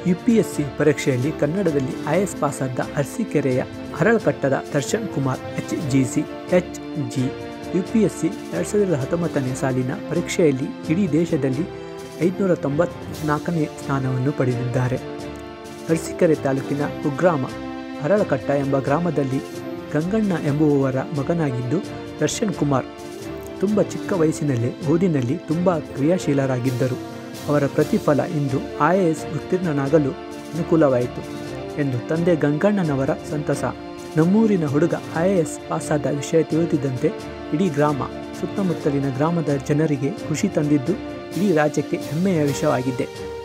you P S C ಪರೀಕ್ಷೆಯಲ್ಲಿ ಕನ್ನಡದಲ್ಲಿ I S ಪಾಸಾದ ಅರಸೀಕೆರೆಯ ಹರಳಕಟ್ಟದ Darshan Kumar H G C H G U P S C ಎರಡು ಸಾವಿರದ ಹತ್ತೊಂಬತ್ತನೇ ಸಾಲಿನ ಪರೀಕ್ಷೆಯಲ್ಲಿ ಇಡೀ ದೇಶದಲ್ಲಿ ಐದುನೂರ ತೊಂಬತ್ನಾಲ್ಕನೇ ಸ್ಥಾನವನ್ನು ಪಡೆದಿದ್ದಾರೆ ಅರಸೀಕೆರೆ ತಾಲೂಕಿನ ಕುಗ್ರಾಮ ಹರಳಕಟ್ಟ ಎಂಬ ಗ್ರಾಮದಲ್ಲಿ ಗಂಗಣ್ಣ ಎಂಬುವವರ ಮಗನಾಗಿದ್ದು ದರ್ಶನ್ ಕುಮಾರ್ ತುಂಬ ಚಿಕ್ಕ ವಯಸ್ಸಿನಲ್ಲೇ ಓದಿನಲ್ಲಿ ತುಂಬ ಕ್ರಿಯಾಶೀಲರಾಗಿದ್ದರು ಅವರ ಪ್ರತಿಫಲ ಇಂದು ಐ ಎ ಎಸ್ ಉತ್ತೀರ್ಣನಾಗಲು ಅನುಕೂಲವಾಯಿತು ಎಂದು ತಂದೆ ಗಂಗಣ್ಣನವರ ಸಂತಸ ನಮ್ಮೂರಿನ ಹುಡುಗ ಐ ಎ ಎಸ್ ಪಾಸಾದ ವಿಷಯ ತಿಳಿದಿದ್ದಂತೆ ಇಡೀ ಗ್ರಾಮ ಸುತ್ತಮುತ್ತಲಿನ ಗ್ರಾಮದ ಜನರಿಗೆ ಖುಷಿ ತಂದಿದ್ದು ಇಡೀ ರಾಜ್ಯಕ್ಕೆ ಹೆಮ್ಮೆಯ ವಿಷಯವಾಗಿದೆ